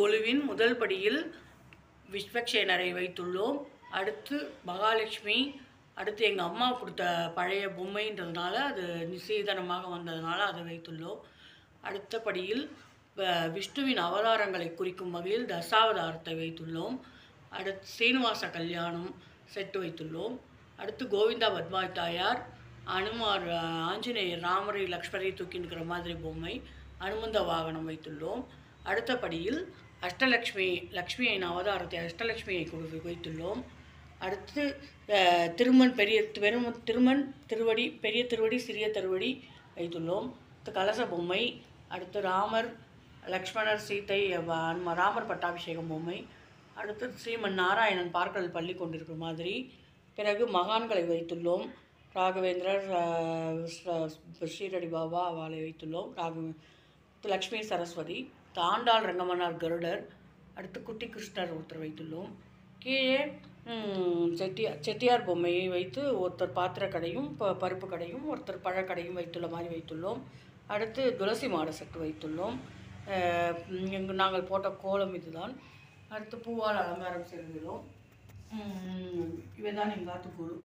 கொலுவின் முதல் படியில் விஸ்வக்சேனரை வைத்துள்ளோம் அடுத்து மகாலட்சுமி அடுத்து எங்கள் அம்மா கொடுத்த பழைய பொம்மைன்றதுனால அது நிச்சயதனமாக வந்ததுனால அதை வைத்துள்ளோம் அடுத்த படியில் வ- விஷ்ணுவின் அவதாரங்களை குறிக்கும் வகையில் தசாவதாரத்தை வைத்துள்ளோம் அடுத்து சீனிவாச கல்யாணம் செட்டு வைத்துள்ளோம் அடுத்து கோவிந்தா பத்மாய் தாயார் அனுமார் அஹ், ஆஞ்சநேயர் ராமரை லக்ஷ்மரை தூக்கி நிற்கிற மாதிரி பொம்மை அனுமந்த வாகனம் வைத்துள்ளோம் அடுத்த படியில் அஷ்டலக்ஷ்மி லக்ஷ்மியின் அவதாரத்தை அஷ்டலக்ஷ்மியை கொடு வைத்துள்ளோம் அடுத்து அஹ், திருமண் பெரிய பெரும் திருமண் திருவடி பெரிய திருவடி சிறிய திருவடி வைத்துள்ளோம் அடுத்து கலச பொம்மை அடுத்து ராமர் லக்ஷ்மணர் சீதை வ- அனும- ராமர் பட்டாபிஷேகம் பொம்மை அடுத்து ஸ்ரீமன் நாராயணன் பார்க்கல் பள்ளி கொண்டிருக்கிற மாதிரி பிறகு மகான்களை வைத்துள்ளோம் ராகவேந்திரர் அஹ், ஸ்ர- ஸ்ரீரடி பாபா அவளை வைத்துள்ளோம் ராகவ லக்ஷ்மி சரஸ்வதி தாண்டாள் ரங்கமன்னார் கருடர் அடுத்து குட்டி கிருஷ்ணர் ஒருத்தர் வைத்துள்ளோம் கீழே ம், செட்டியார் செட்டியார் பொம்மையை வைத்து ஒருத்தர் பாத்திர கடையும் ப பருப்பு கடையும் ஒருத்தர் பழக்கடையும் வைத்துள்ள மாதிரி வைத்துள்ளோம் அடுத்து துளசி மாட செட்டு வைத்துள்ளோம் அஹ், இங்கு நாங்கள் போட்ட கோலம் இதுதான் அடுத்து பூவால் அலங்காரம் செய்துள்ளோம் இவை தான் எங்கள் குழு